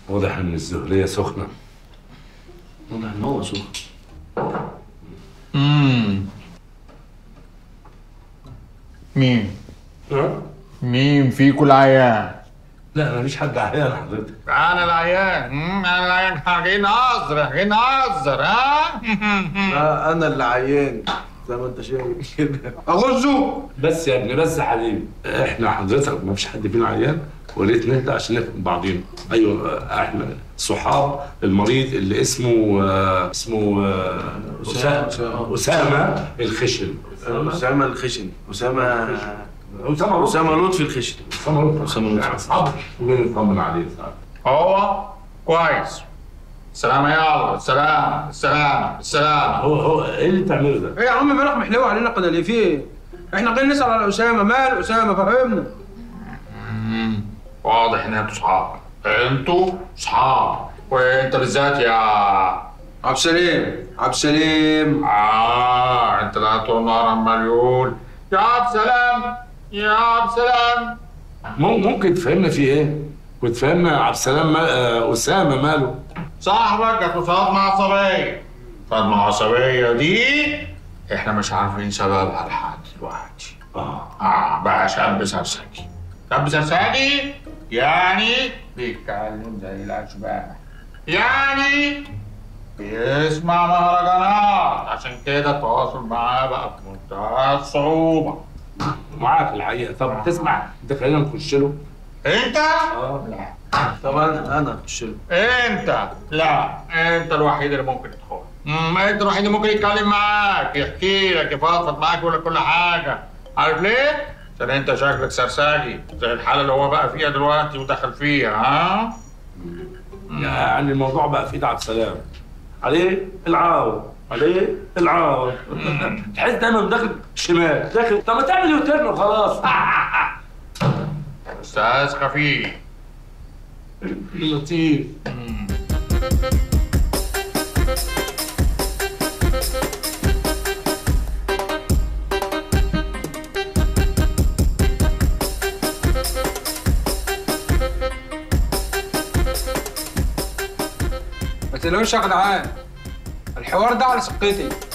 واضح ان الزهريه سخنه واضح ان هو سخن امم مين ها؟ مين فيكم العيان لا مفيش حد عيان حضرتك انا العيان مم، انا العيان جاي نهزر جاي نهزر ها لا انا اللي عيان زي ما انت شايف كده اغزه بس يا ابني بس يا حبيبي احنا حضرتك ما فيش حد فينا عيان وريت نهدى عشان نفهم بعضينا ايوه احنا صحاب المريض اللي اسمه آه، اسمه آه، أسامة. اسامه اسامه الخشن اسامه الخشن اسامه اسامه اسامه لطفي الخشن اسامه لطفي أسامة لطفي. يعني اصحاب ونطمن عليه هو كويس سلام يا الله سلام سلام سلام هو هو ايه اللي بتعمله ده؟ ايه يا عم امبارح محلو علينا قناه في ايه؟ احنا جايين نسال على اسامه مال اسامه فهمنا واضح ان انتوا صحاب انتوا صحاب وانت بالذات يا عبد السليم عبد السليم اه انت لا طول النهار عمال يقول يا عبد سلام يا عبد سلام مم- ممكن تفهمنا في ايه؟ وتفهمنا عبد السلام ما- آه، اسامه ماله؟ صاحبك جات له صدمة عصبية صدمة عصبية دي احنا مش عارفين سببها لحد دلوقتي اه اه بقى شاب سرسجي شاب سرسجي يعني بيتكلم زي الاشباح يعني بيسمع مهرجانات عشان كده التواصل معاه بقى في منتهى الصعوبة معاك الحقيقه طب تسمع انت خلينا نخش له انت؟ اه لا طبعا انا اخش له انت لا انت الوحيد اللي ممكن تدخل امم انت الوحيد اللي ممكن يتكلم معاك يحكي لك يفضفض معاك يقول لك كل حاجه عارف ليه؟ عشان انت شكلك سرساجي زي الحاله اللي هو بقى فيها دلوقتي ودخل فيها ها؟ يعني الموضوع بقى في ايد عبد السلام عليه العار عليه العار تحس دايما داخل شمال داخل طب ما تعمل يوتيرن وخلاص استاذ خفيف لطيف ما تقلقوش يا جدعان الحوار ده على سكتي